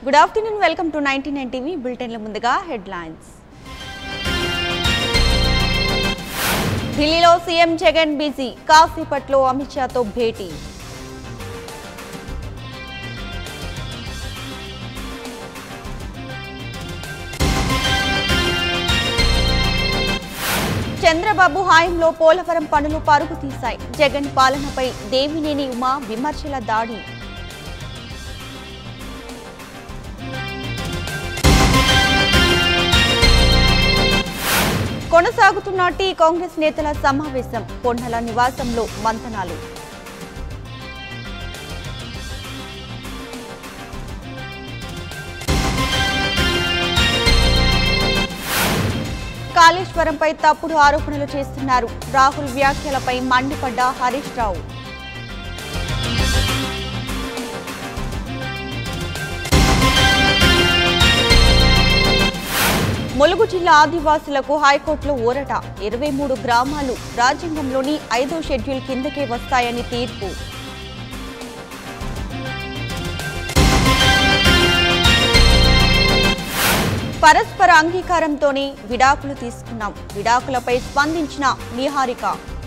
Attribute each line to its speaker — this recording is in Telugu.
Speaker 1: good afternoon welcome to ninety nine TV బులెటిన్ల ముందుగా హెడ్లైన్స్ ఢిల్లీలో సీఎం జగన్ బిజీ కాసేపట్లో అమిత్ షాతో భేటీ చంద్రబాబు హాయంలో పోలవరం పనులు పరుగు తీశాయి జగన్ పాలనపై దేవినేని ఉమా విమర్శల దాడి కొనసాగుతున్న టీ కాంగ్రెస్ నేతల సమావేశం పొన్నల నివాసంలో మంతనాలు కాళేశ్వరంపై తప్పుడు ఆరోపణలు చేస్తున్నారు రాహుల్ వ్యాఖ్యలపై మండిపడ్డ హరీష్ రావు ములుగు జిల్లా ఆదివాసులకు హైకోర్టులో ఊరట ఇరవై మూడు గ్రామాలు రాజ్యాంగంలోని ఐదో షెడ్యూల్ కిందకే వస్తాయని తీర్పు పరస్పర అంగీకారంతోనే విడాకులు తీసుకున్నాం విడాకులపై స్పందించిన నిహారిక